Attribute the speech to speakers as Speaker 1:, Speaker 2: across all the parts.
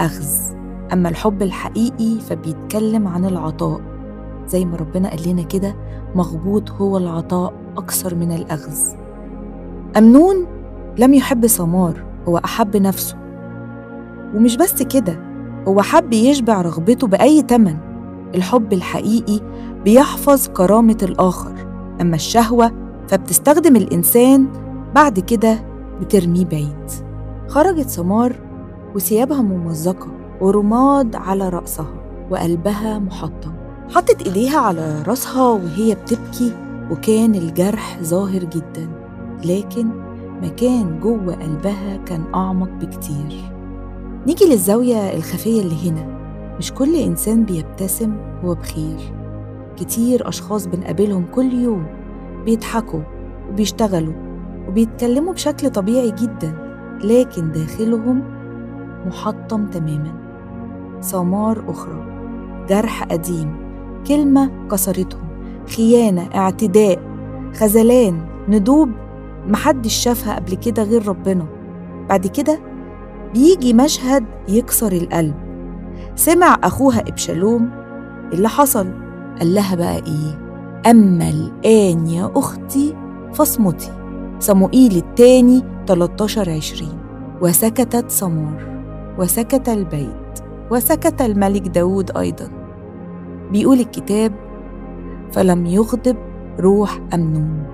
Speaker 1: الأخذ أما الحب الحقيقي فبيتكلم عن العطاء زي ما ربنا قال لنا كده مغبوط هو العطاء أكثر من الأخذ أمنون لم يحب سمار هو أحب نفسه ومش بس كده هو حب يشبع رغبته بأي تمن الحب الحقيقي بيحفظ كرامة الآخر أما الشهوة فبتستخدم الإنسان بعد كده بترميه بعيد خرجت سمار وثيابها ممزقة ورماد على رأسها وقلبها محطم حطت إيديها على رأسها وهي بتبكي وكان الجرح ظاهر جدا لكن مكان جوه قلبها كان أعمق بكتير نيجي للزاوية الخفية اللي هنا مش كل إنسان بيبتسم هو بخير كتير أشخاص بنقابلهم كل يوم بيضحكوا وبيشتغلوا وبيتكلموا بشكل طبيعي جدا لكن داخلهم محطم تماما سمار أخرى جرح قديم كلمة كسرتهم خيانة اعتداء خذلان ندوب محدش شافها قبل كده غير ربنا بعد كده بيجي مشهد يكسر القلب سمع أخوها إبشالوم اللي حصل قال لها بقى إيه أما الآن يا أختي فاصمتي صموئيل التاني 13 عشرين وسكتت سمار وسكت البيت وسكت الملك داود أيضا بيقول الكتاب فلم يغضب روح أمنون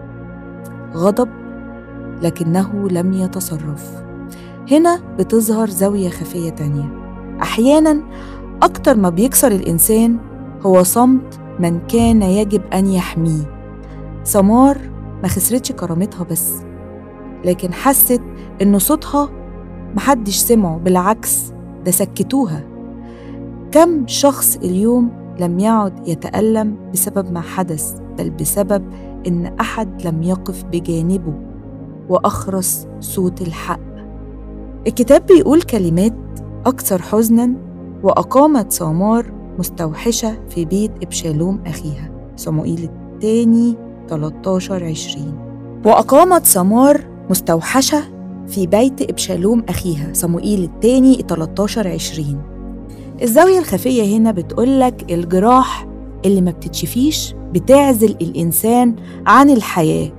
Speaker 1: غضب لكنه لم يتصرف هنا بتظهر زاوية خفية تانية أحيانا أكتر ما بيكسر الإنسان هو صمت من كان يجب أن يحميه سمار ما خسرتش كرامتها بس لكن حست إن صوتها محدش سمعه بالعكس ده سكتوها كم شخص اليوم لم يعد يتألم بسبب ما حدث بل بسبب إن أحد لم يقف بجانبه وأخرس صوت الحق الكتاب بيقول كلمات أكثر حزنا وأقامت سامار مستوحشة في بيت إبشالوم أخيها صموئيل الثاني 13 20 وأقامت سمار مستوحشة في بيت إبشالوم أخيها صموئيل الثاني 13 20 الزاوية الخفية هنا بتقولك الجراح اللي ما بتتشفيش بتعزل الإنسان عن الحياة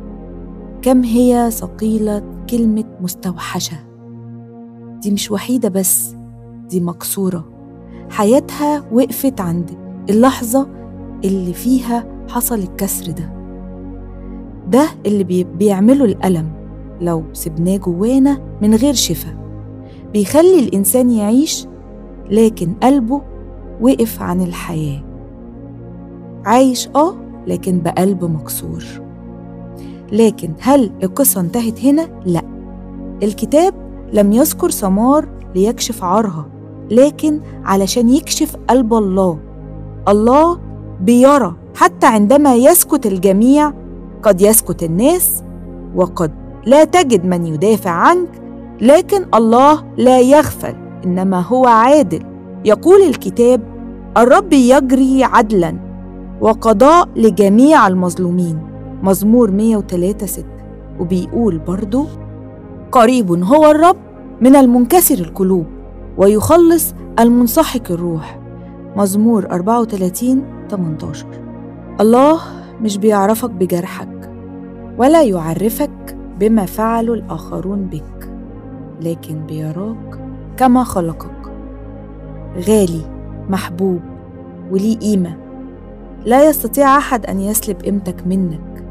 Speaker 1: كم هي ثقيلة كلمة مستوحشة دي مش وحيدة بس دي مكسورة حياتها وقفت عند اللحظة اللي فيها حصل الكسر ده ده اللي بي بيعمله الألم لو سبناه جوانا من غير شفا بيخلي الإنسان يعيش لكن قلبه وقف عن الحياة عايش آه لكن بقلب مكسور لكن هل القصة انتهت هنا؟ لأ الكتاب لم يذكر سمار ليكشف عارها لكن علشان يكشف قلب الله الله بيرى حتى عندما يسكت الجميع قد يسكت الناس وقد لا تجد من يدافع عنك لكن الله لا يغفل انما هو عادل يقول الكتاب الرب يجري عدلا وقضاء لجميع المظلومين مزمور 103 6 وبيقول برضو قريب هو الرب من المنكسر القلوب ويخلص المنسحق الروح مزمور 34 18 الله مش بيعرفك بجرحك ولا يعرفك بما فعله الآخرون بك لكن بيراك كما خلقك غالي محبوب وليه قيمة لا يستطيع أحد أن يسلب قيمتك منك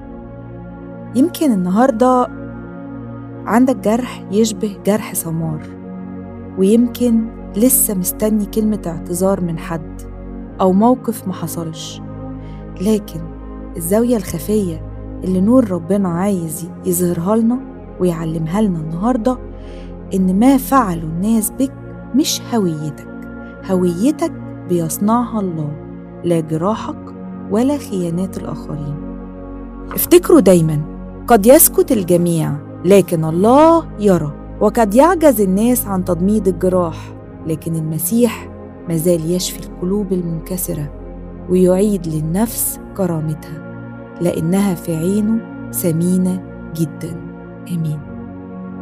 Speaker 1: يمكن النهاردة عندك جرح يشبه جرح سمار ويمكن لسه مستني كلمة اعتذار من حد أو موقف ما حصلش لكن الزاوية الخفية اللي نور ربنا عايز يظهرها لنا ويعلمها لنا النهاردة إن ما فعله الناس بك مش هويتك هويتك بيصنعها الله لا جراحك ولا خيانات الآخرين افتكروا دايما قد يسكت الجميع لكن الله يرى وقد يعجز الناس عن تضميد الجراح لكن المسيح مازال يشفي القلوب المنكسره ويعيد للنفس كرامتها لانها في عينه ثمينه جدا امين